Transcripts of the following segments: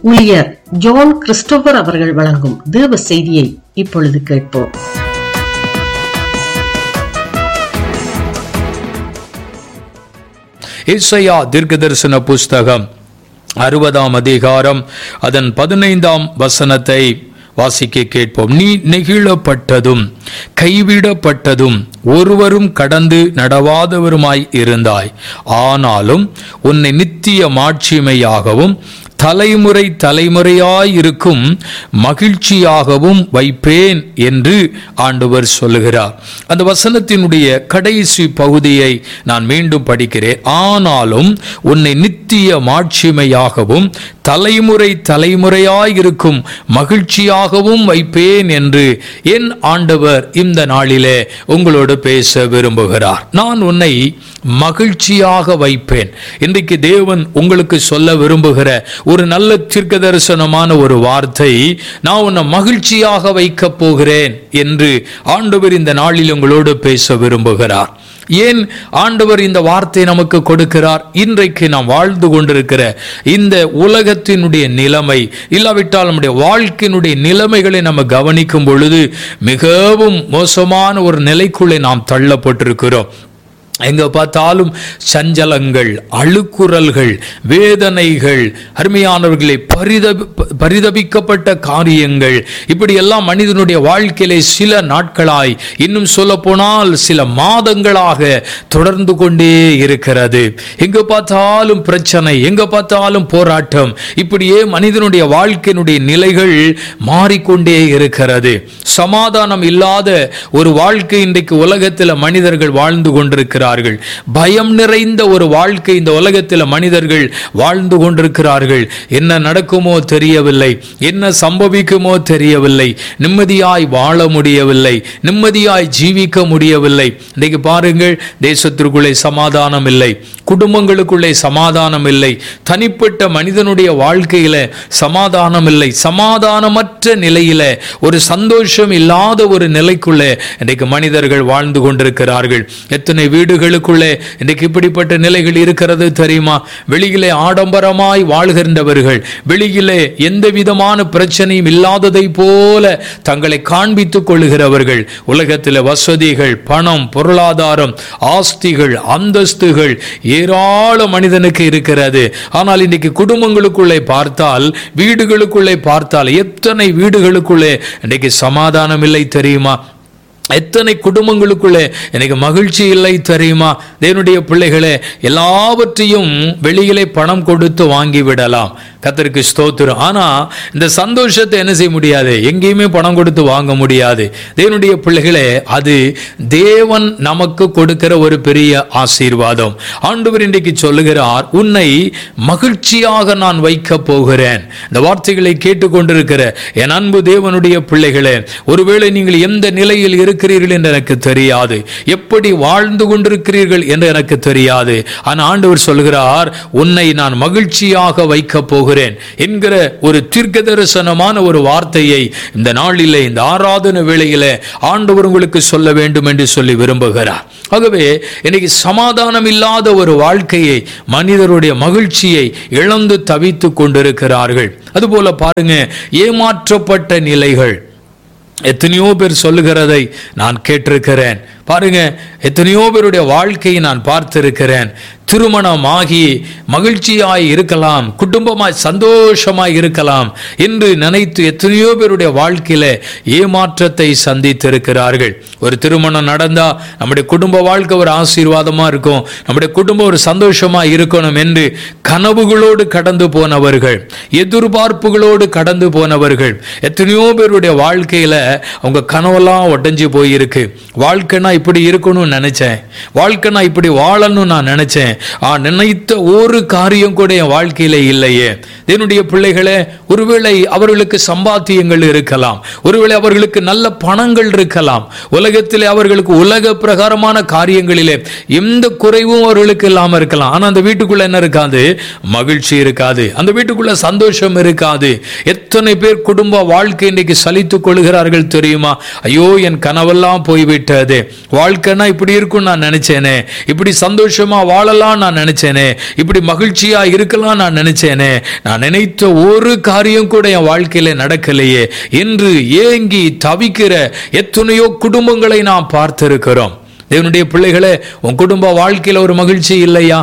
ஊழியர் John Christopher அவர்கள் வழங்கும் தேவ செய்தியை இப்பொழுது கேட்போம் இசையா தீர்க்கதரிசன புஸ்தகம் அறுபதாம் அதிகாரம் அதன் பதினைந்தாம் வசனத்தை வாசிக்க கேட்போம் நீ நெகிழப்பட்டதும் கைவிடப்பட்டதும் ஒருவரும் கடந்து நடவாதவருமாய் இருந்தாய் ஆனாலும் உன்னை நித்திய மாட்சிமையாகவும் தலைமுறை தலைமுறையாயிருக்கும் மகிழ்ச்சியாகவும் வைப்பேன் என்று ஆண்டவர் சொல்லுகிறார் அந்த வசனத்தினுடைய கடைசி பகுதியை நான் மீண்டும் படிக்கிறேன் ஆனாலும் உன்னை நித்திய மாட்சிமையாகவும் தலைமுறை தலைமுறையாயிருக்கும் மகிழ்ச்சியாகவும் வைப்பேன் என்று என் ஆண்டவர் இந்த நாளிலே உங்களோடு பேச விரும்புகிறார் நான் உன்னை மகிழ்ச்சியாக வைப்பேன் இன்றைக்கு தேவன் உங்களுக்கு சொல்ல விரும்புகிற ஒரு நல்ல தீர்க்க தரிசனமான ஒரு வார்த்தை நான் உன்னை மகிழ்ச்சியாக வைக்கப் போகிறேன் என்று ஆண்டவர் இந்த நாளில் உங்களோடு பேச விரும்புகிறார் ஏன் ஆண்டவர் இந்த வார்த்தை நமக்கு கொடுக்கிறார் இன்றைக்கு நாம் வாழ்ந்து கொண்டிருக்கிற இந்த உலகத்தினுடைய நிலைமை இல்லாவிட்டால் நம்முடைய வாழ்க்கையினுடைய நிலைமைகளை நம்ம கவனிக்கும் பொழுது மிகவும் மோசமான ஒரு நிலைக்குள்ளே நாம் தள்ளப்பட்டிருக்கிறோம் எங்க பார்த்தாலும் சஞ்சலங்கள் அழுக்குறல்கள் வேதனைகள் அருமையானவர்களை பரிதபி பரிதபிக்கப்பட்ட காரியங்கள் இப்படி எல்லாம் மனிதனுடைய வாழ்க்கையிலே சில நாட்களாய் இன்னும் சொல்ல போனால் சில மாதங்களாக தொடர்ந்து கொண்டே இருக்கிறது எங்க பார்த்தாலும் பிரச்சனை எங்க பார்த்தாலும் போராட்டம் இப்படியே மனிதனுடைய வாழ்க்கையினுடைய நிலைகள் மாறிக்கொண்டே இருக்கிறது சமாதானம் இல்லாத ஒரு வாழ்க்கை இன்றைக்கு உலகத்தில் மனிதர்கள் வாழ்ந்து கொண்டிருக்கிறார் இருக்கிறார்கள் பயம் நிறைந்த ஒரு வாழ்க்கை இந்த உலகத்தில் மனிதர்கள் வாழ்ந்து கொண்டிருக்கிறார்கள் என்ன நடக்குமோ தெரியவில்லை என்ன சம்பவிக்குமோ தெரியவில்லை நிம்மதியாய் வாழ முடியவில்லை நிம்மதியாய் ஜீவிக்க முடியவில்லை இன்னைக்கு பாருங்கள் தேசத்திற்குள்ளே சமாதானம் இல்லை குடும்பங்களுக்குள்ளே சமாதானம் இல்லை தனிப்பட்ட மனிதனுடைய வாழ்க்கையில சமாதானம் இல்லை சமாதானமற்ற நிலையில ஒரு சந்தோஷம் இல்லாத ஒரு நிலைக்குள்ளே இன்றைக்கு மனிதர்கள் வாழ்ந்து கொண்டிருக்கிறார்கள் எத்தனை வீடுகளுக்குள்ளே இன்றைக்கு இப்படிப்பட்ட நிலைகள் இருக்கிறது தெரியுமா வெளியிலே ஆடம்பரமாய் வாழ்கின்றவர்கள் வெளியிலே எந்த விதமான பிரச்சனையும் இல்லாததை போல தங்களை காண்பித்துக் கொள்ளுகிறவர்கள் உலகத்தில் வசதிகள் பணம் பொருளாதாரம் ஆஸ்திகள் அந்தஸ்துகள் ஏராள மனிதனுக்கு இருக்கிறது ஆனால் இன்னைக்கு குடும்பங்களுக்குள்ளே பார்த்தால் வீடுகளுக்குள்ளே பார்த்தால் எத்தனை வீடுகளுக்குள்ளே இன்னைக்கு சமாதானம் இல்லை தெரியுமா எத்தனை குடும்பங்களுக்குள்ளே எனக்கு மகிழ்ச்சி இல்லை தெரியுமா தேவனுடைய பிள்ளைகளே எல்லாவற்றையும் வெளியிலே பணம் கொடுத்து வாங்கி விடலாம் கத்தருக்கு ஸ்தோத்திரம் ஆனா இந்த சந்தோஷத்தை என்ன செய்ய முடியாது எங்கேயுமே பணம் கொடுத்து வாங்க முடியாது தேவனுடைய பிள்ளைகளே அது தேவன் நமக்கு கொடுக்கிற ஒரு பெரிய ஆசீர்வாதம் ஆண்டவர் இன்றைக்கு சொல்லுகிறார் உன்னை மகிழ்ச்சியாக நான் வைக்க போகிறேன் இந்த வார்த்தைகளை கேட்டுக்கொண்டிருக்கிற என் அன்பு தேவனுடைய பிள்ளைகளே ஒருவேளை நீங்கள் எந்த நிலையில் இருக்கிறீர்கள் என்று எனக்கு தெரியாது எப்படி வாழ்ந்து கொண்டிருக்கிறீர்கள் என்று எனக்கு தெரியாது ஆனால் ஆண்டவர் சொல்கிறார் உன்னை நான் மகிழ்ச்சியாக வைக்க போகிறேன் என்கிற ஒரு தீர்க்க தரிசனமான ஒரு வார்த்தையை இந்த நாளிலே இந்த ஆராதன வேளையிலே ஆண்டவர் உங்களுக்கு சொல்ல வேண்டும் என்று சொல்லி விரும்புகிறார் ஆகவே இன்னைக்கு சமாதானம் இல்லாத ஒரு வாழ்க்கையை மனிதருடைய மகிழ்ச்சியை இழந்து தவித்துக் கொண்டிருக்கிறார்கள் அதுபோல பாருங்க ஏமாற்றப்பட்ட நிலைகள் எத்தனையோ பேர் சொல்லுகிறதை நான் கேட்டிருக்கிறேன் பாருங்க எத்தனையோ பேருடைய வாழ்க்கையை நான் பார்த்திருக்கிறேன் திருமணமாகி மகிழ்ச்சியாய் இருக்கலாம் குடும்பமாய் சந்தோஷமாய் இருக்கலாம் என்று நினைத்து எத்தனையோ பேருடைய வாழ்க்கையில ஏமாற்றத்தை சந்தித்திருக்கிறார்கள் ஒரு திருமணம் நடந்தா நம்முடைய குடும்ப வாழ்க்கை ஒரு ஆசீர்வாதமா இருக்கும் நம்முடைய குடும்பம் ஒரு சந்தோஷமா இருக்கணும் என்று கனவுகளோடு கடந்து போனவர்கள் எதிர்பார்ப்புகளோடு கடந்து போனவர்கள் எத்தனையோ பேருடைய வாழ்க்கையில அவங்க கனவெல்லாம் உடஞ்சி போயிருக்கு வாழ்க்கைனா இப்படி இருக்கணும்னு நினைச்சேன் வாழ்க்கைனா இப்படி வாழணும்னு நான் நினைச்சேன் ஆ நினைத்த ஒரு காரியம் கூட என் வாழ்க்கையில இல்லையே என்னுடைய பிள்ளைகளே ஒருவேளை அவர்களுக்கு சம்பாத்தியங்கள் இருக்கலாம் ஒருவேளை அவர்களுக்கு நல்ல பணங்கள் இருக்கலாம் உலகத்திலே அவர்களுக்கு உலக பிரகாரமான காரியங்களிலே எந்த குறைவும் அவர்களுக்கு இல்லாம இருக்கலாம் ஆனா அந்த வீட்டுக்குள்ள என்ன இருக்காது மகிழ்ச்சி இருக்காது அந்த வீட்டுக்குள்ள சந்தோஷம் இருக்காது எத்தனை பேர் குடும்ப வாழ்க்கை இன்றைக்கு சலித்துக் கொள்கிறார்கள் தெரியுமா ஐயோ என் கனவெல்லாம் போய்விட்டது வாழ்க்கைன்னா இப்படி இருக்கும் நான் நினைச்சேனே இப்படி சந்தோஷமா வாழலாம் நான் நினைச்சேனே இப்படி மகிழ்ச்சியா இருக்கலாம் நான் நினைச்சேனே நான் நினைத்த ஒரு காரியம் கூட என் வாழ்க்கையில நடக்கலையே என்று ஏங்கி தவிக்கிற எத்தனையோ குடும்பங்களை நாம் பார்த்திருக்கிறோம் தேவனுடைய பிள்ளைகளே உன் குடும்ப வாழ்க்கையில ஒரு மகிழ்ச்சி இல்லையா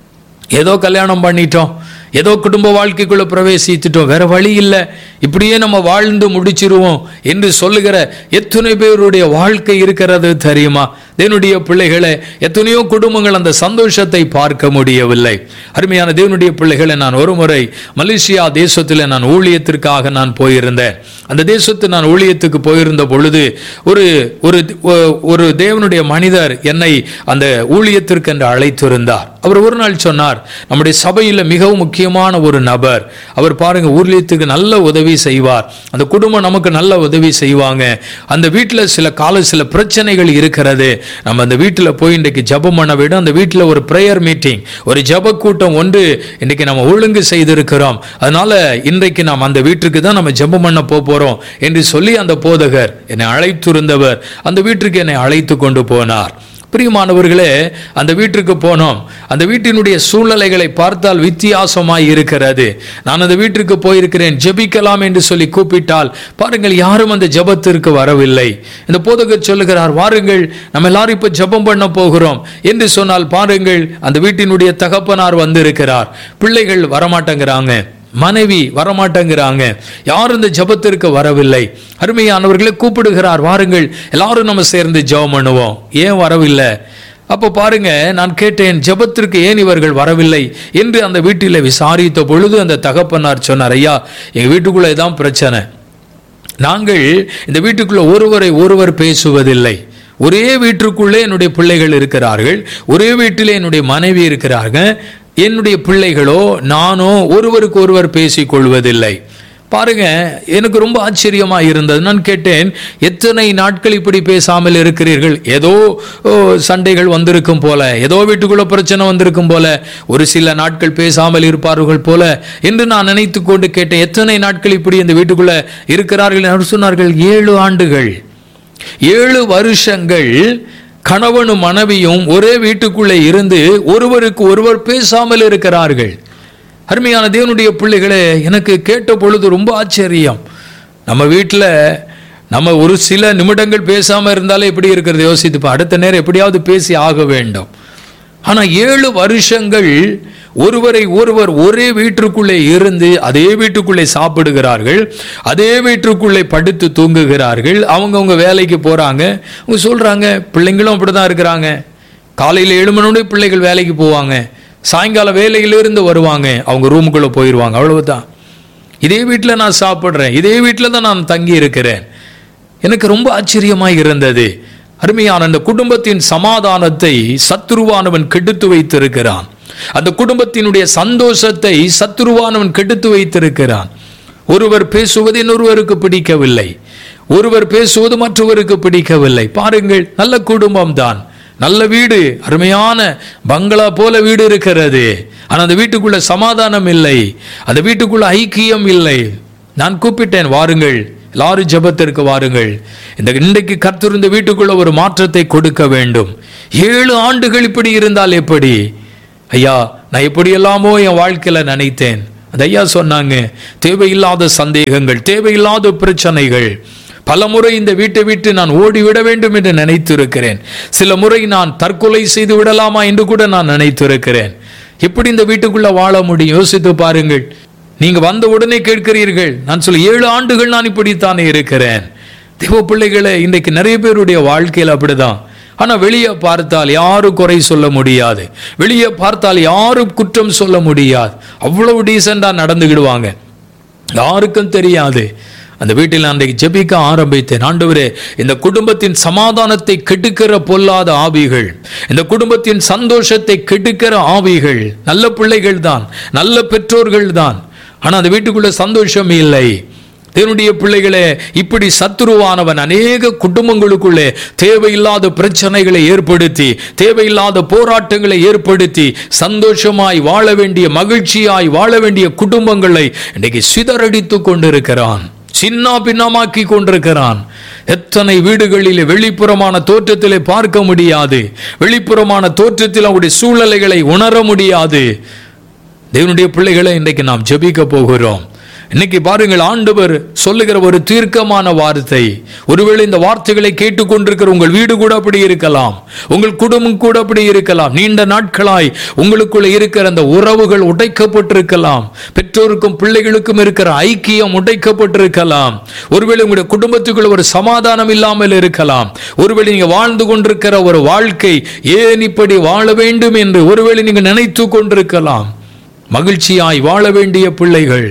ஏதோ கல்யாணம் பண்ணிட்டோம் ஏதோ குடும்ப வாழ்க்கைக்குள்ள பிரவேசித்துட்டோம் வேற வழி இல்லை இப்படியே நம்ம வாழ்ந்து முடிச்சிருவோம் என்று சொல்லுகிற எத்தனை பேருடைய வாழ்க்கை இருக்கிறது தெரியுமா தேவனுடைய பிள்ளைகளை எத்தனையோ குடும்பங்கள் அந்த சந்தோஷத்தை பார்க்க முடியவில்லை அருமையான தேவனுடைய பிள்ளைகளை நான் ஒரு முறை மலேசியா தேசத்தில் நான் ஊழியத்திற்காக நான் போயிருந்தேன் அந்த தேசத்து நான் ஊழியத்துக்கு போயிருந்த பொழுது ஒரு ஒரு ஒரு தேவனுடைய மனிதர் என்னை அந்த ஊழியத்திற்கு என்று அழைத்திருந்தார் அவர் ஒரு நாள் சொன்னார் நம்முடைய சபையில் மிகவும் முக்கியமான ஒரு நபர் அவர் பாருங்க ஊழியத்துக்கு நல்ல உதவி செய்வார் அந்த குடும்பம் நமக்கு நல்ல உதவி செய்வாங்க அந்த வீட்டில் சில கால சில பிரச்சனைகள் இருக்கிறது நம்ம அந்த வீட்டில் போய் இன்றைக்கு ஜபம் பண்ண விட அந்த வீட்டில் ஒரு ப்ரேயர் மீட்டிங் ஒரு ஜப கூட்டம் ஒன்று இன்றைக்கு நம்ம ஒழுங்கு செய்திருக்கிறோம் அதனால இன்றைக்கு நாம் அந்த வீட்டுக்கு தான் நம்ம ஜபம் பண்ண போக போறோம் என்று சொல்லி அந்த போதகர் என்னை அழைத்திருந்தவர் அந்த வீட்டுக்கு என்னை அழைத்து கொண்டு போனார் பிரியமானவர்களே அந்த வீட்டிற்கு போனோம் அந்த வீட்டினுடைய சூழ்நிலைகளை பார்த்தால் வித்தியாசமாய் இருக்கிறது நான் அந்த வீட்டிற்கு போயிருக்கிறேன் ஜெபிக்கலாம் என்று சொல்லி கூப்பிட்டால் பாருங்கள் யாரும் அந்த ஜெபத்திற்கு வரவில்லை இந்த போதகர் சொல்லுகிறார் வாருங்கள் நம்ம எல்லாரும் இப்ப ஜெபம் பண்ண போகிறோம் என்று சொன்னால் பாருங்கள் அந்த வீட்டினுடைய தகப்பனார் வந்திருக்கிறார் பிள்ளைகள் வரமாட்டேங்கிறாங்க மனைவி வரமாட்டேங்கிறாங்க யாரும் இந்த ஜபத்திற்கு வரவில்லை அருமையானவர்களை கூப்பிடுகிறார் வாருங்கள் எல்லாரும் நம்ம சேர்ந்து ஜெபம் பண்ணுவோம் ஏன் வரவில்லை அப்போ பாருங்க நான் கேட்டேன் ஜெபத்திற்கு ஏன் இவர்கள் வரவில்லை என்று அந்த வீட்டில் விசாரித்த பொழுது அந்த தகப்பனார் சொன்னார் ஐயா எங்க வீட்டுக்குள்ள இதான் பிரச்சனை நாங்கள் இந்த வீட்டுக்குள்ள ஒருவரை ஒருவர் பேசுவதில்லை ஒரே வீட்டுக்குள்ளே என்னுடைய பிள்ளைகள் இருக்கிறார்கள் ஒரே வீட்டிலே என்னுடைய மனைவி இருக்கிறார்கள் என்னுடைய பிள்ளைகளோ நானோ ஒருவருக்கு ஒருவர் பேசிக் கொள்வதில்லை பாருங்க எனக்கு ரொம்ப ஆச்சரியமா இருந்தது நான் கேட்டேன் எத்தனை நாட்கள் இப்படி பேசாமல் இருக்கிறீர்கள் ஏதோ ஓ, சண்டைகள் வந்திருக்கும் போல ஏதோ வீட்டுக்குள்ள பிரச்சனை வந்திருக்கும் போல ஒரு சில நாட்கள் பேசாமல் இருப்பார்கள் போல என்று நான் நினைத்து கொண்டு கேட்டேன் எத்தனை நாட்கள் இப்படி இந்த வீட்டுக்குள்ள இருக்கிறார்கள் என்று சொன்னார்கள் ஏழு ஆண்டுகள் ஏழு வருஷங்கள் கணவனும் மனைவியும் ஒரே வீட்டுக்குள்ளே இருந்து ஒருவருக்கு ஒருவர் பேசாமல் இருக்கிறார்கள் அருமையான தேவனுடைய பிள்ளைகளே எனக்கு கேட்ட பொழுது ரொம்ப ஆச்சரியம் நம்ம வீட்டில் நம்ம ஒரு சில நிமிடங்கள் பேசாமல் இருந்தாலே எப்படி இருக்கிறது யோசித்துப்பா அடுத்த நேரம் எப்படியாவது பேசி ஆக வேண்டும் ஆனால் ஏழு வருஷங்கள் ஒருவரை ஒருவர் ஒரே வீட்டுக்குள்ளே இருந்து அதே வீட்டுக்குள்ளே சாப்பிடுகிறார்கள் அதே வீட்டுக்குள்ளே படுத்து தூங்குகிறார்கள் அவங்கவுங்க வேலைக்கு போகிறாங்க அவங்க சொல்கிறாங்க பிள்ளைங்களும் அப்படி தான் இருக்கிறாங்க காலையில் ஏழு மணி பிள்ளைகள் வேலைக்கு போவாங்க சாயங்காலம் வேலையிலிருந்து வருவாங்க அவங்க ரூமுக்குள்ளே போயிடுவாங்க அவ்வளவுதான் இதே வீட்டில் நான் சாப்பிட்றேன் இதே வீட்டில் தான் நான் தங்கி இருக்கிறேன் எனக்கு ரொம்ப ஆச்சரியமாய் இருந்தது அருமையான அந்த குடும்பத்தின் சமாதானத்தை சத்துருவானவன் கெடுத்து வைத்திருக்கிறான் அந்த குடும்பத்தினுடைய சந்தோஷத்தை சத்துருவானவன் கெடுத்து வைத்திருக்கிறான் ஒருவர் பேசுவது இன்னொருவருக்கு பிடிக்கவில்லை ஒருவர் பேசுவது மற்றவருக்கு பிடிக்கவில்லை பாருங்கள் நல்ல குடும்பம் தான் நல்ல வீடு அருமையான பங்களா போல வீடு இருக்கிறது ஆனால் அந்த வீட்டுக்குள்ள சமாதானம் இல்லை அந்த வீட்டுக்குள்ள ஐக்கியம் இல்லை நான் கூப்பிட்டேன் வாருங்கள் எல்லாரும் ஜெபத்திற்கு வாருங்கள் இந்த இன்றைக்கு கர்த்தர் இந்த வீட்டுக்குள்ள ஒரு மாற்றத்தை கொடுக்க வேண்டும் ஏழு ஆண்டுகள் இப்படி இருந்தால் எப்படி ஐயா நான் எப்படியெல்லாமோ என் வாழ்க்கையில நினைத்தேன் அது ஐயா சொன்னாங்க தேவையில்லாத சந்தேகங்கள் தேவையில்லாத பிரச்சனைகள் பல முறை இந்த வீட்டை விட்டு நான் ஓடிவிட வேண்டும் என்று நினைத்திருக்கிறேன் சில முறை நான் தற்கொலை செய்து விடலாமா என்று கூட நான் நினைத்திருக்கிறேன் எப்படி இந்த வீட்டுக்குள்ள வாழ முடியும் யோசித்து பாருங்கள் நீங்க வந்த உடனே கேட்கிறீர்கள் நான் சொல்ல ஏழு ஆண்டுகள் நான் இப்படித்தானே இருக்கிறேன் தேவ பிள்ளைகளை இன்றைக்கு நிறைய பேருடைய வாழ்க்கையில் அப்படிதான் ஆனா வெளியே பார்த்தால் யாரும் குறை சொல்ல முடியாது வெளியே பார்த்தால் யாரும் குற்றம் சொல்ல முடியாது அவ்வளவு டீசெண்டா நடந்துக்கிடுவாங்க யாருக்கும் தெரியாது அந்த வீட்டில் அன்றைக்கு ஜெபிக்க ஆரம்பித்தேன் ஆண்டவரே இந்த குடும்பத்தின் சமாதானத்தை கெடுக்கிற பொல்லாத ஆவிகள் இந்த குடும்பத்தின் சந்தோஷத்தை கெடுக்கிற ஆவிகள் நல்ல பிள்ளைகள் தான் நல்ல பெற்றோர்கள் தான் ஆனா அந்த வீட்டுக்குள்ள சந்தோஷம் இல்லை தேவனுடைய பிள்ளைகளே இப்படி சத்துருவானவன் அநேக குடும்பங்களுக்குள்ளே தேவையில்லாத பிரச்சனைகளை ஏற்படுத்தி தேவையில்லாத போராட்டங்களை ஏற்படுத்தி சந்தோஷமாய் வாழ வேண்டிய மகிழ்ச்சியாய் வாழ வேண்டிய குடும்பங்களை இன்னைக்கு சிதறடித்து கொண்டிருக்கிறான் சின்ன பின்னமாக்கி கொண்டிருக்கிறான் எத்தனை வீடுகளிலே வெளிப்புறமான தோற்றத்திலே பார்க்க முடியாது வெளிப்புறமான தோற்றத்தில் அவருடைய சூழ்நிலைகளை உணர முடியாது தேவனுடைய பிள்ளைகளை இன்றைக்கு நாம் ஜெபிக்க போகிறோம் இன்னைக்கு பாருங்கள் ஆண்டவர் சொல்லுகிற ஒரு தீர்க்கமான வார்த்தை ஒருவேளை இந்த வார்த்தைகளை கேட்டுக்கொண்டிருக்கிற உங்கள் வீடு கூட அப்படி இருக்கலாம் உங்கள் குடும்பம் கூட அப்படி இருக்கலாம் நீண்ட நாட்களாய் உங்களுக்குள்ள இருக்கிற அந்த உறவுகள் உடைக்கப்பட்டிருக்கலாம் பெற்றோருக்கும் பிள்ளைகளுக்கும் இருக்கிற ஐக்கியம் உடைக்கப்பட்டிருக்கலாம் ஒருவேளை உங்களுடைய குடும்பத்துக்குள்ள ஒரு சமாதானம் இல்லாமல் இருக்கலாம் ஒருவேளை நீங்க வாழ்ந்து கொண்டிருக்கிற ஒரு வாழ்க்கை ஏன் இப்படி வாழ வேண்டும் என்று ஒருவேளை நீங்க நினைத்து கொண்டிருக்கலாம் மகிழ்ச்சியாய் வாழ வேண்டிய பிள்ளைகள்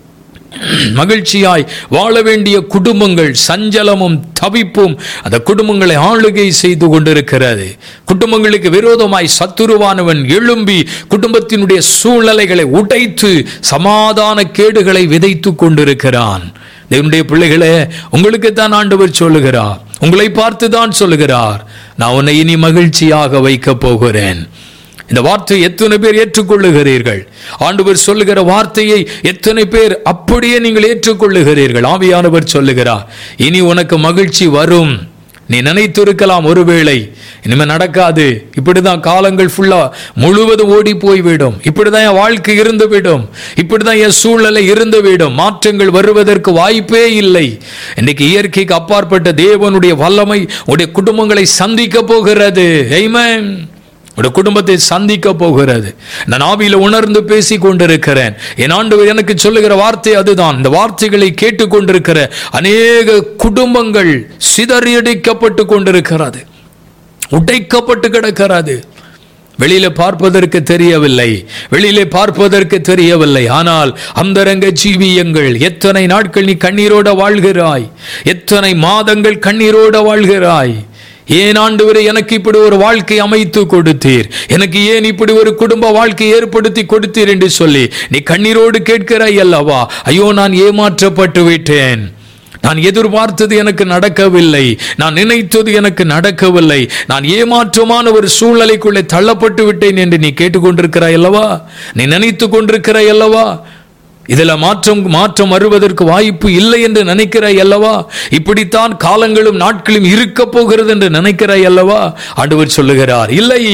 மகிழ்ச்சியாய் வாழ வேண்டிய குடும்பங்கள் சஞ்சலமும் தவிப்பும் அந்த குடும்பங்களை ஆளுகை செய்து கொண்டிருக்கிறது குடும்பங்களுக்கு விரோதமாய் சத்துருவானவன் எழும்பி குடும்பத்தினுடைய சூழ்நிலைகளை உடைத்து சமாதான கேடுகளை விதைத்து கொண்டிருக்கிறான் தேவனுடைய பிள்ளைகளே உங்களுக்கு தான் ஆண்டவர் சொல்லுகிறார் உங்களை பார்த்து தான் சொல்லுகிறார் நான் உன்னை இனி மகிழ்ச்சியாக வைக்க போகிறேன் இந்த வார்த்தையை எத்தனை பேர் ஏற்றுக்கொள்ளுகிறீர்கள் ஆண்டவர் சொல்லுகிற வார்த்தையை எத்தனை பேர் அப்படியே நீங்கள் ஏற்றுக்கொள்ளுகிறீர்கள் ஆவியானவர் சொல்லுகிறார் இனி உனக்கு மகிழ்ச்சி வரும் நீ நினைத்திருக்கலாம் ஒருவேளை இனிமே நடக்காது இப்படிதான் காலங்கள் ஃபுல்லா முழுவதும் ஓடி போய்விடும் இப்படிதான் என் வாழ்க்கை இருந்து விடும் இப்படிதான் என் சூழ்நிலை இருந்து விடும் மாற்றங்கள் வருவதற்கு வாய்ப்பே இல்லை இன்னைக்கு இயற்கைக்கு அப்பாற்பட்ட தேவனுடைய வல்லமை உடைய குடும்பங்களை சந்திக்க போகிறது Amen. உடைய குடும்பத்தை சந்திக்க போகிறது நான் ஆவியில உணர்ந்து பேசி கொண்டிருக்கிறேன் என் ஆண்டவர் எனக்கு சொல்லுகிற வார்த்தை அதுதான் இந்த வார்த்தைகளை கேட்டுக்கொண்டிருக்கிற அநேக குடும்பங்கள் சிதறியடிக்கப்பட்டு கொண்டிருக்கிறது உடைக்கப்பட்டு கிடக்கிறது வெளியில பார்ப்பதற்கு தெரியவில்லை வெளியிலே பார்ப்பதற்கு தெரியவில்லை ஆனால் அந்தரங்க ஜீவியங்கள் எத்தனை நாட்கள் நீ கண்ணீரோட வாழ்கிறாய் எத்தனை மாதங்கள் கண்ணீரோட வாழ்கிறாய் ஏன் ஆண்டவரே எனக்கு இப்படி ஒரு வாழ்க்கை அமைத்து கொடுத்தீர் எனக்கு ஏன் இப்படி ஒரு குடும்ப வாழ்க்கை ஏற்படுத்தி கொடுத்தீர் என்று சொல்லி நீ கண்ணீரோடு கேட்கிறாய் அல்லவா ஐயோ நான் ஏமாற்றப்பட்டு விட்டேன் நான் எதிர்பார்த்தது எனக்கு நடக்கவில்லை நான் நினைத்தது எனக்கு நடக்கவில்லை நான் ஏமாற்றமான ஒரு சூழ்நிலைக்குள்ளே தள்ளப்பட்டு விட்டேன் என்று நீ கேட்டுக்கொண்டிருக்கிறாய் அல்லவா நீ நினைத்து கொண்டிருக்கிறாய் அல்லவா இதில் மாற்றம் மாற்றம் வருவதற்கு வாய்ப்பு இல்லை என்று நினைக்கிறாய் அல்லவா இப்படித்தான் காலங்களும் நாட்களும் இருக்க போகிறது என்று நினைக்கிறாய் அல்லவா ஆண்டவர் சொல்லுகிறார் இல்லை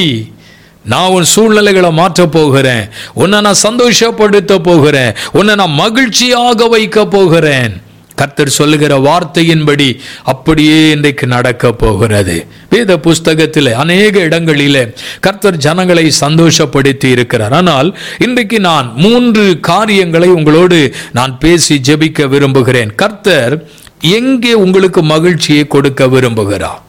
நான் உன் சூழ்நிலைகளை மாற்ற போகிறேன் உன்னை நான் சந்தோஷப்படுத்த போகிறேன் உன்னை நான் மகிழ்ச்சியாக வைக்க போகிறேன் கர்த்தர் சொல்லுகிற வார்த்தையின்படி அப்படியே இன்றைக்கு நடக்க போகிறது வேத புஸ்தகத்தில் அநேக இடங்களிலே கர்த்தர் ஜனங்களை சந்தோஷப்படுத்தி இருக்கிறார் ஆனால் இன்றைக்கு நான் மூன்று காரியங்களை உங்களோடு நான் பேசி ஜெபிக்க விரும்புகிறேன் கர்த்தர் எங்கே உங்களுக்கு மகிழ்ச்சியை கொடுக்க விரும்புகிறார்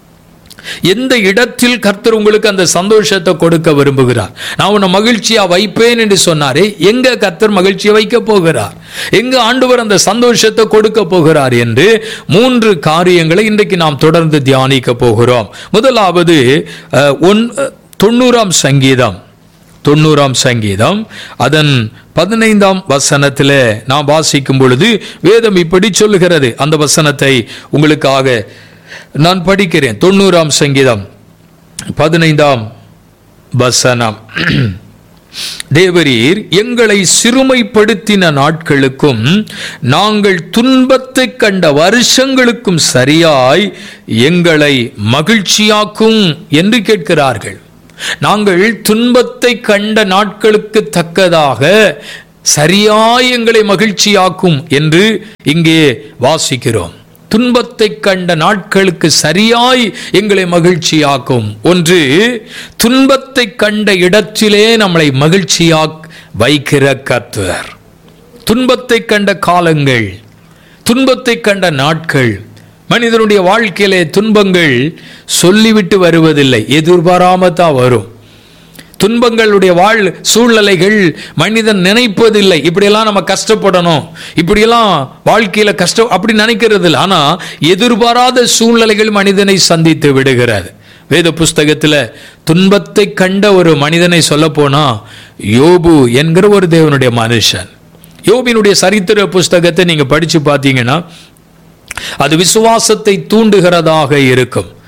எந்த இடத்தில் கர்த்தர் உங்களுக்கு அந்த சந்தோஷத்தை கொடுக்க விரும்புகிறார் நான் உன்னை மகிழ்ச்சியா வைப்பேன் என்று சொன்னாரே எங்க கர்த்தர் மகிழ்ச்சியை வைக்க போகிறார் எங்க ஆண்டவர் அந்த சந்தோஷத்தை கொடுக்க போகிறார் என்று மூன்று காரியங்களை இன்றைக்கு நாம் தொடர்ந்து தியானிக்க போகிறோம் முதலாவது அஹ், ஒன் தொண்ணூறாம் சங்கீதம் தொண்ணூறாம் சங்கீதம் அதன் பதினைந்தாம் வசனத்தில் நாம் வாசிக்கும் பொழுது வேதம் இப்படி சொல்லுகிறது அந்த வசனத்தை உங்களுக்காக நான் படிக்கிறேன் தொண்ணூறாம் சங்கீதம் பதினைந்தாம் வசனம் தேவரீர் எங்களை சிறுமைப்படுத்தின நாட்களுக்கும் நாங்கள் துன்பத்தை கண்ட வருஷங்களுக்கும் சரியாய் எங்களை மகிழ்ச்சியாக்கும் என்று கேட்கிறார்கள் நாங்கள் துன்பத்தை கண்ட நாட்களுக்கு தக்கதாக சரியாய் எங்களை மகிழ்ச்சியாக்கும் என்று இங்கே வாசிக்கிறோம் துன்பத்தை கண்ட நாட்களுக்கு சரியாய் எங்களை மகிழ்ச்சியாக்கும் ஒன்று துன்பத்தை கண்ட இடத்திலே நம்மளை மகிழ்ச்சியா வைக்கிற கர்த்தர் துன்பத்தை கண்ட காலங்கள் துன்பத்தை கண்ட நாட்கள் மனிதனுடைய வாழ்க்கையிலே துன்பங்கள் சொல்லிவிட்டு வருவதில்லை எதிர்பாராம தான் வரும் துன்பங்களுடைய வாழ் சூழ்நிலைகள் மனிதன் நினைப்பதில்லை இப்படியெல்லாம் நம்ம கஷ்டப்படணும் இப்படியெல்லாம் வாழ்க்கையில கஷ்டம் அப்படி நினைக்கிறது இல்லை ஆனா எதிர்பாராத சூழ்நிலைகள் மனிதனை சந்தித்து விடுகிறது வேத புஸ்தகத்துல துன்பத்தை கண்ட ஒரு மனிதனை சொல்ல போனா யோபு என்கிற ஒரு தேவனுடைய மனுஷன் யோபினுடைய சரித்திர புஸ்தகத்தை நீங்க படிச்சு பார்த்தீங்கன்னா அது விசுவாசத்தை தூண்டுகிறதாக இருக்கும்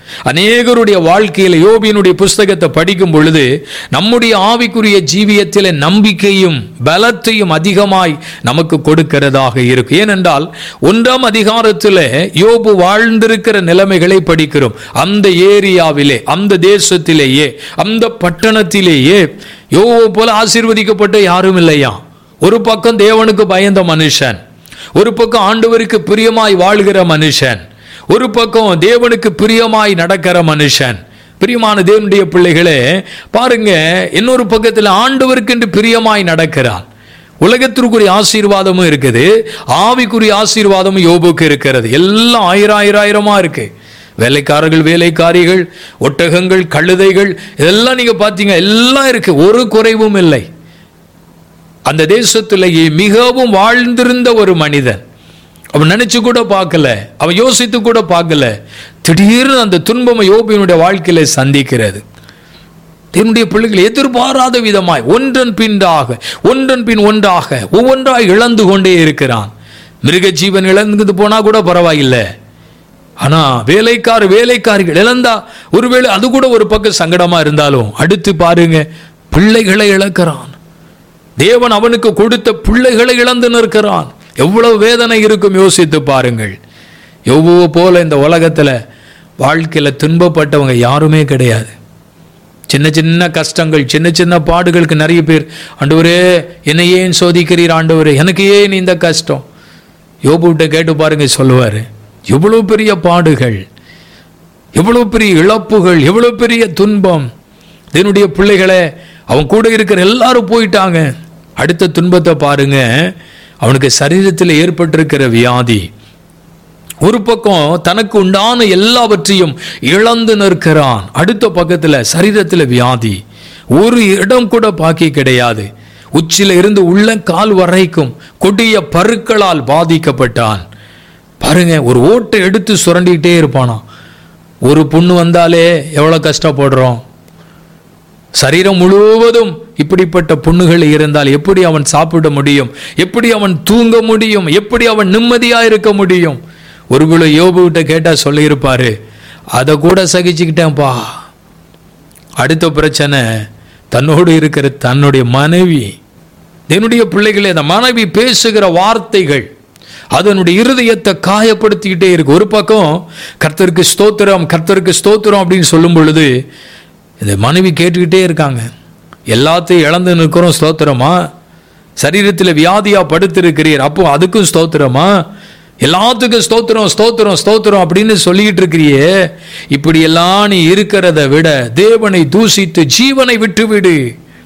அநேகருடைய வாழ்க்கையில் யோபியினுடைய புஸ்தகத்தை படிக்கும் பொழுது நம்முடைய ஆவிக்குரிய ஜீவியத்தில் நம்பிக்கையும் பலத்தையும் அதிகமாய் நமக்கு கொடுக்கிறதாக இருக்கு ஏனென்றால் ஒன்றாம் அதிகாரத்தில் யோபு வாழ்ந்திருக்கிற நிலைமைகளை படிக்கிறோம் அந்த ஏரியாவிலே அந்த தேசத்திலேயே அந்த பட்டணத்திலேயே யோபு போல ஆசீர்வதிக்கப்பட்ட யாரும் இல்லையா ஒரு பக்கம் தேவனுக்கு பயந்த மனுஷன் ஒரு பக்கம் ஆண்டவருக்கு பிரியமாய் வாழ்கிற மனுஷன் ஒரு பக்கம் தேவனுக்கு பிரியமாய் நடக்கிற மனுஷன் பிரியமான தேவனுடைய பிள்ளைகளே பாருங்க இன்னொரு பக்கத்தில் ஆண்டவருக்கு என்று பிரியமாய் நடக்கிறான் உலகத்திற்குரிய ஆசீர்வாதமும் இருக்குது ஆவிக்குரிய ஆசீர்வாதமும் யோபுக்கு இருக்கிறது எல்லாம் ஆயிரம் ஆயிரம் ஆயிரமா இருக்கு வேலைக்காரர்கள் வேலைக்காரிகள் ஒட்டகங்கள் கழுதைகள் இதெல்லாம் நீங்க பார்த்தீங்க எல்லாம் இருக்கு ஒரு குறைவும் இல்லை அந்த தேசத்திலேயே மிகவும் வாழ்ந்திருந்த ஒரு மனிதன் அவன் நினைச்சு கூட பார்க்கல அவன் யோசித்து கூட பார்க்கல திடீர்னு அந்த துன்பம் யோபியனுடைய வாழ்க்கையில சந்திக்கிறது என்னுடைய பிள்ளைகள் எதிர்பாராத விதமாய் ஒன்றன் பின்றாக ஒன்றன் பின் ஒன்றாக ஒவ்வொன்றாய் இழந்து கொண்டே இருக்கிறான் மிருக ஜீவன் இழந்து போனா கூட பரவாயில்லை ஆனா வேலைக்கார வேலைக்காரிகள் இழந்தா ஒருவேளை அது கூட ஒரு பக்கம் சங்கடமா இருந்தாலும் அடுத்து பாருங்க பிள்ளைகளை இழக்கிறான் தேவன் அவனுக்கு கொடுத்த பிள்ளைகளை இழந்து நிற்கிறான் எவ்வளவு வேதனை இருக்கும் யோசித்து பாருங்கள் எவ்வளவு போல இந்த உலகத்துல வாழ்க்கையில துன்பப்பட்டவங்க யாருமே கிடையாது சின்ன சின்ன கஷ்டங்கள் சின்ன சின்ன பாடுகளுக்கு நிறைய பேர் ஆண்டவரே என்னை ஏன் சோதிக்கிறீர் ஆண்டவரே எனக்கு ஏன் இந்த கஷ்டம் யோபுகிட்ட கேட்டு பாருங்க சொல்லுவாரு எவ்வளவு பெரிய பாடுகள் எவ்வளவு பெரிய இழப்புகள் எவ்வளவு பெரிய துன்பம் என்னுடைய பிள்ளைகளை அவன் கூட இருக்கிற எல்லாரும் போயிட்டாங்க அடுத்த துன்பத்தை பாருங்க அவனுக்கு சரீரத்தில் ஏற்பட்டிருக்கிற வியாதி ஒரு பக்கம் தனக்கு உண்டான எல்லாவற்றையும் இழந்து நிற்கிறான் அடுத்த பக்கத்துல சரீரத்துல வியாதி ஒரு இடம் கூட பாக்கி கிடையாது உச்சில இருந்து உள்ள கால் வரைக்கும் கொடிய பருக்களால் பாதிக்கப்பட்டான் பாருங்க ஒரு ஓட்டை எடுத்து சுரண்டிக்கிட்டே இருப்பானா ஒரு புண்ணு வந்தாலே எவ்வளவு கஷ்டப்படுறோம் சரீரம் முழுவதும் இப்படிப்பட்ட புண்ணுகள் இருந்தால் எப்படி அவன் சாப்பிட முடியும் எப்படி அவன் தூங்க முடியும் எப்படி அவன் நிம்மதியா இருக்க முடியும் ஒருவேளை யோபு கிட்ட கேட்டா சொல்லியிருப்பாரு அதை கூட சகிச்சுக்கிட்டேன்ப்பா அடுத்த பிரச்சனை தன்னோடு இருக்கிற தன்னுடைய மனைவி என்னுடைய பிள்ளைகளே அந்த மனைவி பேசுகிற வார்த்தைகள் அதனுடைய இருதயத்தை காயப்படுத்திக்கிட்டே இருக்கு ஒரு பக்கம் கர்த்தருக்கு ஸ்தோத்திரம் கர்த்தருக்கு ஸ்தோத்திரம் அப்படின்னு சொல்லும் பொழுது இந்த மனைவி கேட்டுக்கிட்டே இருக்காங்க எல்லாத்தையும் இழந்து நிற்கிறோம் ஸ்தோத்திரமா சரீரத்தில் வியாதியா படுத்திருக்கிறீர் அப்போ அதுக்கும் ஸ்தோத்திரமா எல்லாத்துக்கும் ஸ்தோத்திரம் ஸ்தோத்திரம் ஸ்தோத்திரம் அப்படின்னு சொல்லிக்கிட்டு இருக்கிறியே இப்படி எல்லாம் நீ இருக்கிறத விட தேவனை தூசித்து ஜீவனை விட்டுவிடு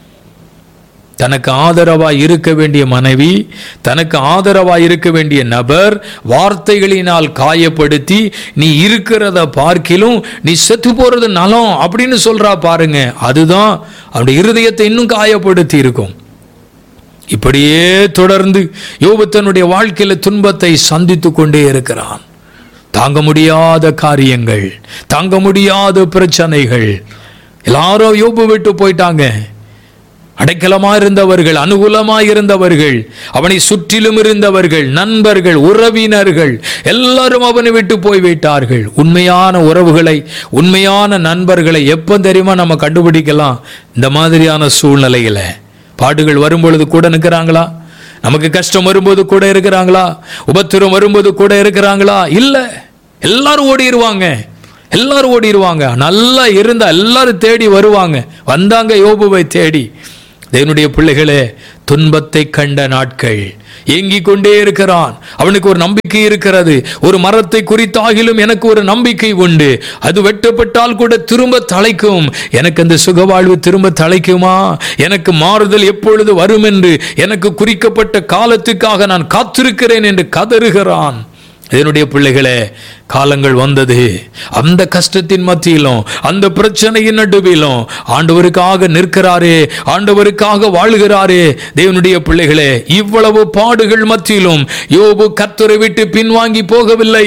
தனக்கு ஆதரவாய் இருக்க வேண்டிய மனைவி தனக்கு ஆதரவாய் இருக்க வேண்டிய நபர் வார்த்தைகளினால் காயப்படுத்தி நீ இருக்கிறத பார்க்கிலும் நீ செத்து போறது நலம் அப்படின்னு சொல்றா பாருங்க அதுதான் அவனுடைய இருதயத்தை இன்னும் காயப்படுத்தி இருக்கும் இப்படியே தொடர்ந்து யோபு தன்னுடைய வாழ்க்கையில துன்பத்தை சந்தித்து கொண்டே இருக்கிறான் தாங்க முடியாத காரியங்கள் தாங்க முடியாத பிரச்சனைகள் எல்லாரும் யோபு விட்டு போயிட்டாங்க அடைக்கலமா இருந்தவர்கள் அனுகூலமா இருந்தவர்கள் அவனை சுற்றிலும் இருந்தவர்கள் நண்பர்கள் உறவினர்கள் எல்லாரும் அவனை விட்டு போய்விட்டார்கள் உண்மையான உறவுகளை உண்மையான நண்பர்களை எப்போ தெரியுமா நம்ம கண்டுபிடிக்கலாம் இந்த மாதிரியான சூழ்நிலையில பாடுகள் வரும்பொழுது கூட நிற்கிறாங்களா நமக்கு கஷ்டம் வரும்போது கூட இருக்கிறாங்களா உபத்திரம் வரும்போது கூட இருக்கிறாங்களா இல்ல எல்லாரும் ஓடிடுவாங்க எல்லாரும் ஓடிடுவாங்க நல்லா இருந்தா எல்லாரும் தேடி வருவாங்க வந்தாங்க யோபுவை தேடி தேவனுடைய பிள்ளைகளே துன்பத்தை கண்ட நாட்கள் ஏங்கிக் கொண்டே இருக்கிறான் அவனுக்கு ஒரு நம்பிக்கை இருக்கிறது ஒரு மரத்தை குறித்தாகிலும் எனக்கு ஒரு நம்பிக்கை உண்டு அது வெட்டப்பட்டால் கூட திரும்ப தலைக்கும் எனக்கு அந்த சுகவாழ்வு திரும்ப தலைக்குமா எனக்கு மாறுதல் எப்பொழுது வரும் என்று எனக்கு குறிக்கப்பட்ட காலத்துக்காக நான் காத்திருக்கிறேன் என்று கதறுகிறான் என்னுடைய பிள்ளைகளே காலங்கள் வந்தது அந்த கஷ்டத்தின் மத்தியிலும் அந்த பிரச்சனையின் நடுவிலும் ஆண்டவருக்காக நிற்கிறாரே ஆண்டவருக்காக வாழ்கிறாரே தேவனுடைய பிள்ளைகளே இவ்வளவு பாடுகள் மத்தியிலும் யோபு கத்தரை விட்டு பின்வாங்கி போகவில்லை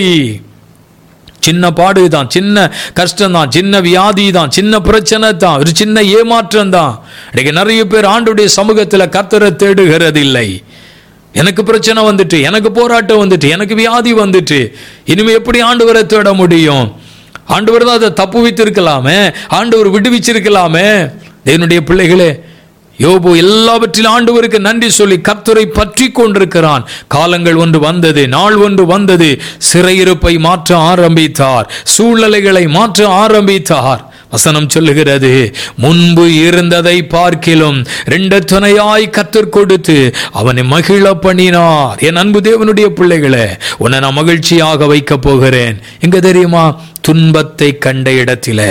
சின்ன பாடு தான் சின்ன கஷ்டம் தான் சின்ன வியாதி தான் சின்ன பிரச்சனை தான் ஒரு சின்ன ஏமாற்றம் தான் இன்னைக்கு நிறைய பேர் ஆண்டுடைய சமூகத்தில் கத்தரை தேடுகிறது இல்லை எனக்கு பிரச்சனை வந்துட்டு எனக்கு போராட்டம் வந்துட்டு எனக்கு வியாதி வந்துட்டு இனிமே எப்படி ஆண்டவரை தேட முடியும் ஆண்டவர் தான் அதை தப்பு வைத்திருக்கலாமே ஆண்டவர் விடுவிச்சிருக்கலாமே தேவனுடைய பிள்ளைகளே யோபு எல்லாவற்றிலும் ஆண்டவருக்கு நன்றி சொல்லி கர்த்தரை பற்றி கொண்டிருக்கிறான் காலங்கள் ஒன்று வந்தது நாள் ஒன்று வந்தது சிறையிருப்பை மாற்ற ஆரம்பித்தார் சூழ்நிலைகளை மாற்ற ஆரம்பித்தார் வசனம் சொல்லுகிறது முன்பு இருந்ததை பார்க்கிலும் ரெண்டு துணையாய் கத்தர் கொடுத்து அவனை மகிழ பண்ணினார் என் அன்பு தேவனுடைய பிள்ளைகளே உன்னை நான் மகிழ்ச்சியாக வைக்கப் போகிறேன் எங்க தெரியுமா துன்பத்தை கண்ட இடத்திலே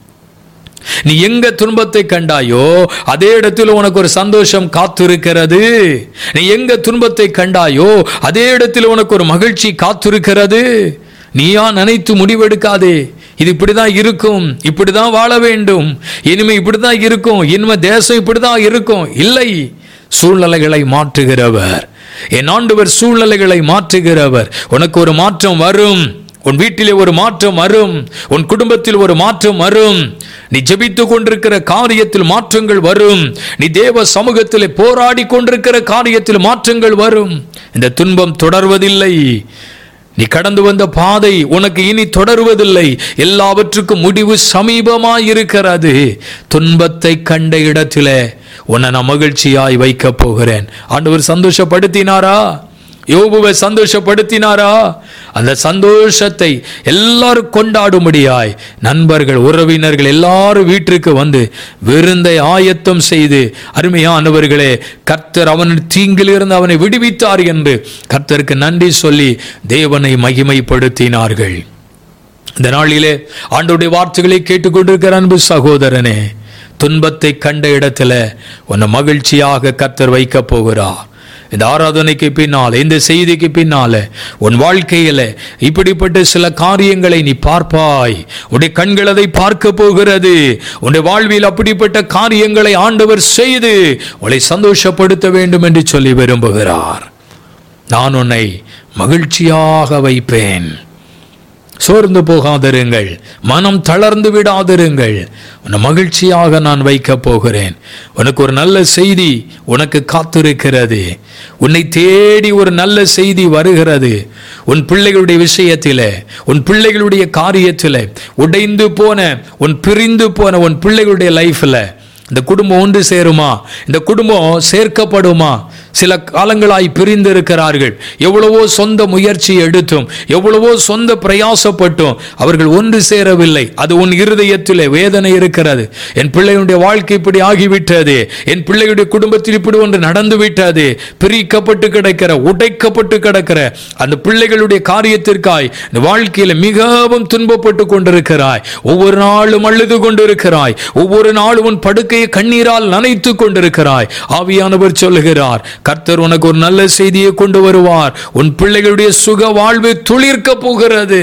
நீ எங்க துன்பத்தை கண்டாயோ அதே இடத்தில் உனக்கு ஒரு சந்தோஷம் காத்திருக்கிறது நீ எங்க துன்பத்தை கண்டாயோ அதே இடத்தில் உனக்கு ஒரு மகிழ்ச்சி காத்திருக்கிறது நீயா நினைத்து முடிவெடுக்காதே இது இப்படிதான் இருக்கும் இப்படிதான் வாழ வேண்டும் இனிமே இப்படிதான் இருக்கும் இனிமே தேசம் இப்படிதான் இருக்கும் இல்லை சூழ்நிலைகளை மாற்றுகிறவர் என் ஆண்டவர் சூழ்நிலைகளை மாற்றுகிறவர் உனக்கு ஒரு மாற்றம் வரும் உன் வீட்டிலே ஒரு மாற்றம் வரும் உன் குடும்பத்தில் ஒரு மாற்றம் வரும் நீ ஜெபித்துக் கொண்டிருக்கிற காரியத்தில் மாற்றங்கள் வரும் நீ தேவ சமூகத்தில் போராடி கொண்டிருக்கிற காரியத்தில் மாற்றங்கள் வரும் இந்த துன்பம் தொடர்வதில்லை நீ கடந்து வந்த பாதை உனக்கு இனி தொடருவதில்லை எல்லாவற்றுக்கும் முடிவு சமீபமாய் இருக்கிறது துன்பத்தை கண்ட இடத்திலே உன்னை நான் மகிழ்ச்சியாய் வைக்கப் போகிறேன் ஆண்டவர் சந்தோஷப்படுத்தினாரா யோபுவை சந்தோஷப்படுத்தினாரா அந்த சந்தோஷத்தை எல்லாரும் கொண்டாடும்படியாய் நண்பர்கள் உறவினர்கள் எல்லாரும் வீட்டிற்கு வந்து விருந்தை ஆயத்தம் செய்து அருமையானவர்களே கர்த்தர் அவன் தீங்கிலிருந்து அவனை விடுவித்தார் என்று கர்த்தருக்கு நன்றி சொல்லி தேவனை மகிமைப்படுத்தினார்கள் இந்த நாளிலே ஆண்டோடைய வார்த்தைகளை கேட்டுக்கொண்டிருக்கிற அன்பு சகோதரனே துன்பத்தை கண்ட இடத்துல உன்னை மகிழ்ச்சியாக கர்த்தர் வைக்கப் போகிறார் இந்த ஆராதனைக்கு பின்னால இந்த செய்திக்கு பின்னால உன் வாழ்க்கையில இப்படிப்பட்ட சில காரியங்களை நீ பார்ப்பாய் உன்னுடைய கண்கள் அதை பார்க்க போகிறது உன்னுடைய வாழ்வில் அப்படிப்பட்ட காரியங்களை ஆண்டவர் செய்து உன்னை சந்தோஷப்படுத்த வேண்டும் என்று சொல்லி விரும்புகிறார் நான் உன்னை மகிழ்ச்சியாக வைப்பேன் சோர்ந்து போகாதிருங்கள் மனம் தளர்ந்து விடாதிருங்கள் உன்னை மகிழ்ச்சியாக நான் வைக்கப் போகிறேன் உனக்கு ஒரு நல்ல செய்தி உனக்கு காத்திருக்கிறது உன்னை தேடி ஒரு நல்ல செய்தி வருகிறது உன் பிள்ளைகளுடைய விஷயத்தில் உன் பிள்ளைகளுடைய காரியத்தில் உடைந்து போன உன் பிரிந்து போன உன் பிள்ளைகளுடைய லைஃப்ல இந்த குடும்பம் ஒன்று சேருமா இந்த குடும்பம் சேர்க்கப்படுமா சில காலங்களாய் பிரிந்து இருக்கிறார்கள் எவ்வளவோ சொந்த முயற்சி எடுத்தும் எவ்வளவோ சொந்த பிரயாசப்பட்டும் அவர்கள் ஒன்று சேரவில்லை அது உன் இருதயத்தில் வேதனை இருக்கிறது என் பிள்ளைகளுடைய வாழ்க்கை இப்படி ஆகிவிட்டது என் பிள்ளைகளுடைய குடும்பத்தில் இப்படி ஒன்று நடந்து விட்டது பிரிக்கப்பட்டு கிடக்கிற உடைக்கப்பட்டு கிடக்கிற அந்த பிள்ளைகளுடைய காரியத்திற்காய் இந்த வாழ்க்கையில மிகவும் துன்பப்பட்டு கொண்டிருக்கிறாய் ஒவ்வொரு நாளும் அழுது கொண்டிருக்கிறாய் ஒவ்வொரு நாளும் உன் படுக்கையை கண்ணீரால் நனைத்து கொண்டிருக்கிறாய் ஆவியானவர் சொல்லுகிறார் கர்த்தர் உனக்கு ஒரு நல்ல செய்தியை கொண்டு வருவார் உன் பிள்ளைகளுடைய சுக வாழ்வு துளிர்க்க போகிறது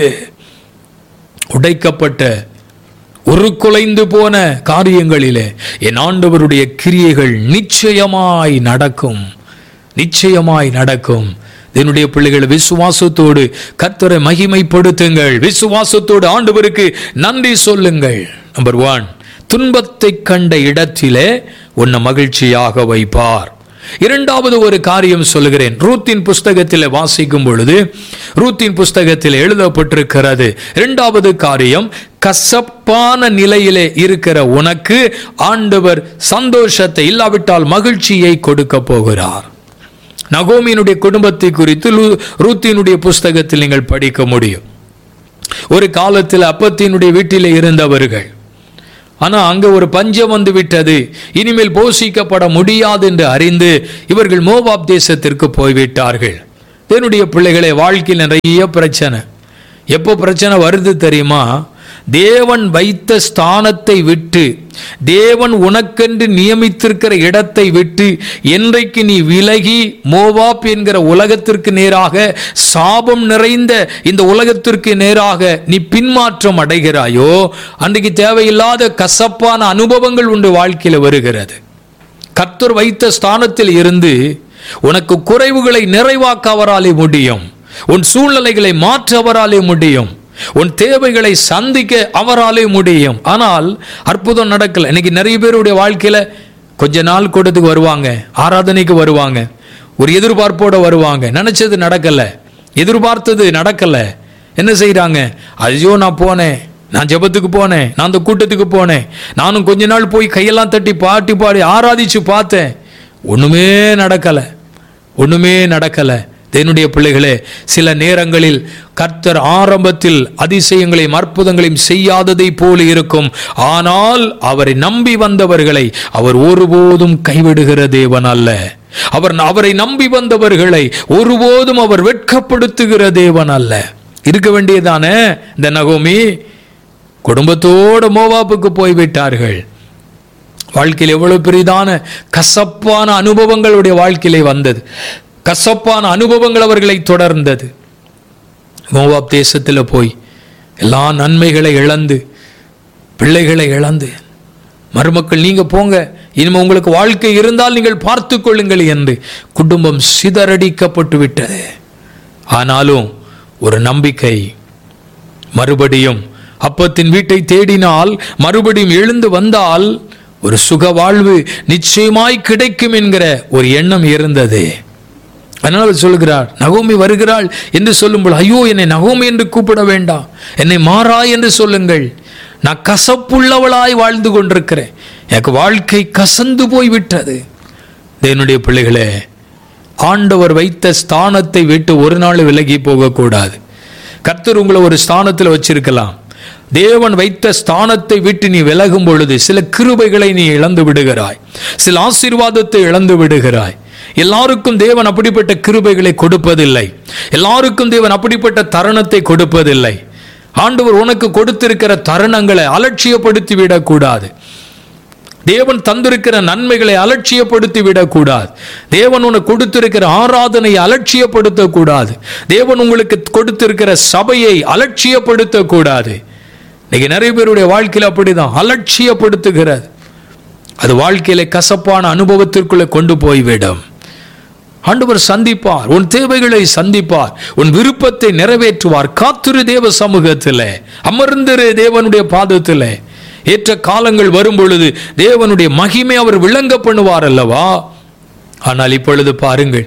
உடைக்கப்பட்ட உருக்குலைந்து போன காரியங்களிலே என் ஆண்டவருடைய கிரியைகள் நிச்சயமாய் நடக்கும் நிச்சயமாய் நடக்கும் என்னுடைய பிள்ளைகள் விசுவாசத்தோடு கர்த்தரை மகிமைப்படுத்துங்கள் விசுவாசத்தோடு ஆண்டவருக்கு நன்றி சொல்லுங்கள் நம்பர் ஒன் துன்பத்தை கண்ட இடத்திலே உன்னை மகிழ்ச்சியாக வைப்பார் இரண்டாவது ஒரு காரியம் சொல்லுகிறேன் ரூத்தின் புஸ்தகத்தில் வாசிக்கும் பொழுது ரூத்தின் புஸ்தகத்தில் எழுதப்பட்டிருக்கிறது இரண்டாவது காரியம் கசப்பான நிலையிலே இருக்கிற உனக்கு ஆண்டவர் சந்தோஷத்தை இல்லாவிட்டால் மகிழ்ச்சியை கொடுக்க போகிறார் நகோமியினுடைய குடும்பத்தை குறித்து லூ- ரூத்தினுடைய புஸ்தகத்தில் நீங்கள் படிக்க முடியும் ஒரு காலத்தில் அப்பத்தினுடைய வீட்டிலே இருந்தவர்கள் ஆனா அங்க ஒரு பஞ்சம் வந்து விட்டது இனிமேல் போஷிக்கப்பட முடியாது என்று அறிந்து இவர்கள் மோவாப் தேசத்திற்கு போய்விட்டார்கள் என்னுடைய பிள்ளைகளே வாழ்க்கையில் நிறைய பிரச்சனை எப்போ பிரச்சனை வருது தெரியுமா தேவன் வைத்த ஸ்தானத்தை விட்டு தேவன் உனக்கென்று நியமித்திருக்கிற இடத்தை விட்டு என்றைக்கு நீ விலகி மோவாப் என்கிற உலகத்திற்கு நேராக சாபம் நிறைந்த இந்த உலகத்திற்கு நேராக நீ பின்மாற்றம் அடைகிறாயோ அன்றைக்கு தேவையில்லாத கசப்பான அனுபவங்கள் உண்டு வாழ்க்கையில் வருகிறது கர்த்தர் வைத்த ஸ்தானத்தில் இருந்து உனக்கு குறைவுகளை நிறைவாக்க அவராலே முடியும் உன் சூழ்நிலைகளை மாற்ற அவராலே முடியும் உன் தேவைகளை சந்திக்க அவராலே முடியும் ஆனால் அற்புதம் நடக்கல இன்னைக்கு நிறைய பேருடைய வாழ்க்கையில கொஞ்ச நாள் கூட்டத்துக்கு வருவாங்க ஆராதனைக்கு வருவாங்க ஒரு எதிர்பார்ப்போட வருவாங்க நினைச்சது நடக்கல எதிர்பார்த்தது நடக்கல என்ன செய்றாங்க ஐயோ நான் போனேன் நான் ஜெபத்துக்கு போனேன் நான் அந்த கூட்டத்துக்கு போனேன் நானும் கொஞ்ச நாள் போய் கையெல்லாம் தட்டி பாட்டி பாடி ஆராதிச்சு பார்த்தேன் ஒண்ணுமே நடக்கல ஒண்ணுமே நடக்கல தேவனுடைய பிள்ளைகளே சில நேரங்களில் கர்த்தர் ஆரம்பத்தில் அதிசயங்களையும் அற்புதங்களையும் செய்யாததை போல இருக்கும் ஆனால் அவரை நம்பி வந்தவர்களை அவர் ஒருபோதும் கைவிடுகிற தேவன் அல்ல அவர் அவரை நம்பி வந்தவர்களை ஒருபோதும் அவர் வெட்கப்படுத்துகிற தேவன் அல்ல இருக்க வேண்டியதானே இந்த நகோமி குடும்பத்தோடு மோவாப்புக்கு போய்விட்டார்கள் வாழ்க்கையில் எவ்வளவு பெரிதான கசப்பான அனுபவங்களுடைய வாழ்க்கையிலே வந்தது கசப்பான அனுபவங்கள் அவர்களை தொடர்ந்தது மோவாப் தேசத்தில் போய் எல்லா நன்மைகளை இழந்து பிள்ளைகளை இழந்து மருமக்கள் நீங்க போங்க இனிமே உங்களுக்கு வாழ்க்கை இருந்தால் நீங்கள் பார்த்து கொள்ளுங்கள் என்று குடும்பம் சிதறடிக்கப்பட்டு விட்டது ஆனாலும் ஒரு நம்பிக்கை மறுபடியும் அப்பத்தின் வீட்டை தேடினால் மறுபடியும் எழுந்து வந்தால் ஒரு சுக வாழ்வு நிச்சயமாய் கிடைக்கும் என்கிற ஒரு எண்ணம் இருந்தது அதனால் அவர் சொல்கிறார் நகோமி வருகிறாள் என்று சொல்லும்போது ஐயோ என்னை நகோமி என்று கூப்பிட வேண்டாம் என்னை மாறா என்று சொல்லுங்கள் நான் கசப்புள்ளவளாய் வாழ்ந்து கொண்டிருக்கிறேன் எனக்கு வாழ்க்கை கசந்து போய் விட்டது என்னுடைய பிள்ளைகளே ஆண்டவர் வைத்த ஸ்தானத்தை விட்டு ஒரு நாள் விலகி போகக்கூடாது கர்த்தர் உங்களை ஒரு ஸ்தானத்தில் வச்சிருக்கலாம் தேவன் வைத்த ஸ்தானத்தை விட்டு நீ விலகும் பொழுது சில கிருபைகளை நீ இழந்து விடுகிறாய் சில ஆசீர்வாதத்தை இழந்து விடுகிறாய் எல்லாருக்கும் தேவன் அப்படிப்பட்ட கிருபைகளை கொடுப்பதில்லை எல்லாருக்கும் தேவன் அப்படிப்பட்ட தருணத்தை கொடுப்பதில்லை ஆண்டவர் உனக்கு கொடுத்திருக்கிற தருணங்களை அலட்சியப்படுத்தி விடக்கூடாது தேவன் தந்திருக்கிற நன்மைகளை அலட்சியப்படுத்தி விடக்கூடாது தேவன் உனக்கு கொடுத்திருக்கிற ஆராதனை அலட்சியப்படுத்தக்கூடாது தேவன் உங்களுக்கு கொடுத்திருக்கிற சபையை அலட்சியப்படுத்தக்கூடாது இன்னைக்கு நிறைய பேருடைய வாழ்க்கையில் அப்படிதான் அலட்சியப்படுத்துகிறது அது வாழ்க்கையில கசப்பான அனுபவத்திற்குள்ளே கொண்டு போய்விடும் ஆண்டவர் சந்திப்பார் உன் தேவைகளை சந்திப்பார் உன் விருப்பத்தை நிறைவேற்றுவார் காத்திரு தேவ சமூகத்திலே அமர்ந்திரு தேவனுடைய பாதத்திலே ஏற்ற காலங்கள் வரும் பொழுது தேவனுடைய மகிமை அவர் விளங்க பண்ணுவார் அல்லவா ஆனால் இப்பொழுது பாருங்கள்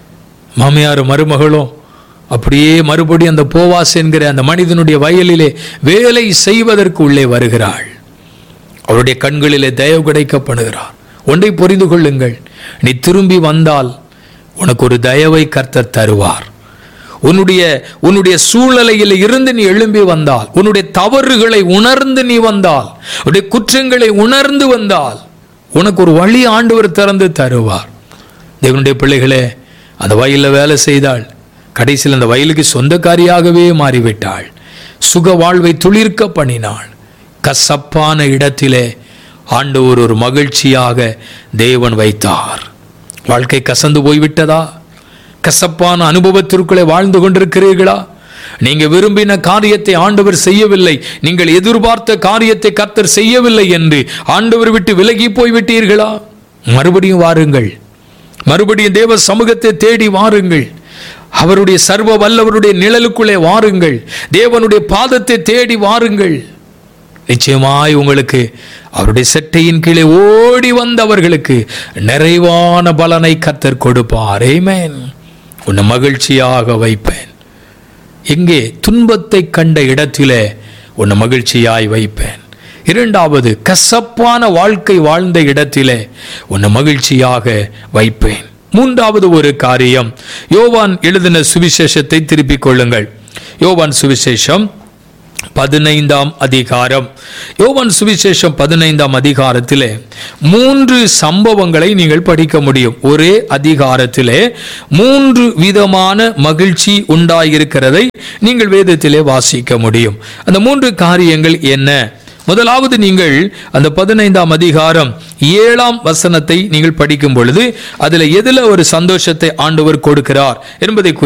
மாமியார் மருமகளும் அப்படியே மறுபடியும் அந்த போவாஸ் என்கிற அந்த மனிதனுடைய வயலிலே வேலை செய்வதற்கு உள்ளே வருகிறாள் அவருடைய கண்களிலே தயவு கிடைக்கப்படுகிறார் ஒன்றை புரிந்து கொள்ளுங்கள் நீ திரும்பி வந்தால் உனக்கு ஒரு தயவை கர்த்தர் தருவார் உன்னுடைய உன்னுடைய சூழ்நிலையில் இருந்து நீ எழும்பி வந்தால் உன்னுடைய தவறுகளை உணர்ந்து நீ வந்தால் உன்னுடைய குற்றங்களை உணர்ந்து வந்தால் உனக்கு ஒரு வழி ஆண்டவர் திறந்து தருவார் தேவனுடைய பிள்ளைகளே அந்த வயலில் வேலை செய்தாள் கடைசியில் அந்த வயலுக்கு சொந்தக்காரியாகவே மாறிவிட்டாள் சுக வாழ்வை துளிர்க்க பண்ணினாள் கசப்பான இடத்திலே ஆண்டவர் ஒரு மகிழ்ச்சியாக தேவன் வைத்தார் வாழ்க்கை கசந்து போய்விட்டதா கசப்பான அனுபவத்திற்குள்ளே வாழ்ந்து கொண்டிருக்கிறீர்களா நீங்க விரும்பின காரியத்தை ஆண்டவர் செய்யவில்லை நீங்கள் எதிர்பார்த்த காரியத்தை கர்த்தர் செய்யவில்லை என்று ஆண்டவர் விட்டு விலகி போய்விட்டீர்களா மறுபடியும் வாருங்கள் மறுபடியும் தேவ சமூகத்தை தேடி வாருங்கள் அவருடைய சர்வ வல்லவருடைய நிழலுக்குள்ளே வாருங்கள் தேவனுடைய பாதத்தை தேடி வாருங்கள் நிச்சயமாய் உங்களுக்கு அவருடைய செட்டையின் கீழே ஓடி வந்தவர்களுக்கு நிறைவான பலனை கத்தர் கொடுப்பார் ஆமென் உன்னை மகிழ்ச்சியாக வைப்பேன் எங்கே துன்பத்தை கண்ட இடத்திலே உன்னை மகிழ்ச்சியாய் வைப்பேன் இரண்டாவது கசப்பான வாழ்க்கை வாழ்ந்த இடத்திலே உன்னை மகிழ்ச்சியாக வைப்பேன் மூன்றாவது ஒரு காரியம் யோவான் எழுதின சுவிசேஷத்தை திருப்பிக் கொள்ளுங்கள் யோவான் சுவிசேஷம் பதினைந்தாம் அதிகாரம் யோவான் சுவிசேஷம் பதினைந்தாம் அதிகாரத்திலே மூன்று சம்பவங்களை நீங்கள் படிக்க முடியும் ஒரே அதிகாரத்திலே மூன்று விதமான மகிழ்ச்சி உண்டாயிருக்கிறதை நீங்கள் வேதத்திலே வாசிக்க முடியும் அந்த மூன்று காரியங்கள் என்ன முதலாவது நீங்கள் அந்த பதினைந்தாம் அதிகாரம் ஏழாம் வசனத்தை நீங்கள் படிக்கும் பொழுது அதுல எதுல ஒரு சந்தோஷத்தை ஆண்டவர் கொடுக்கிறார் என்பதை குறித்து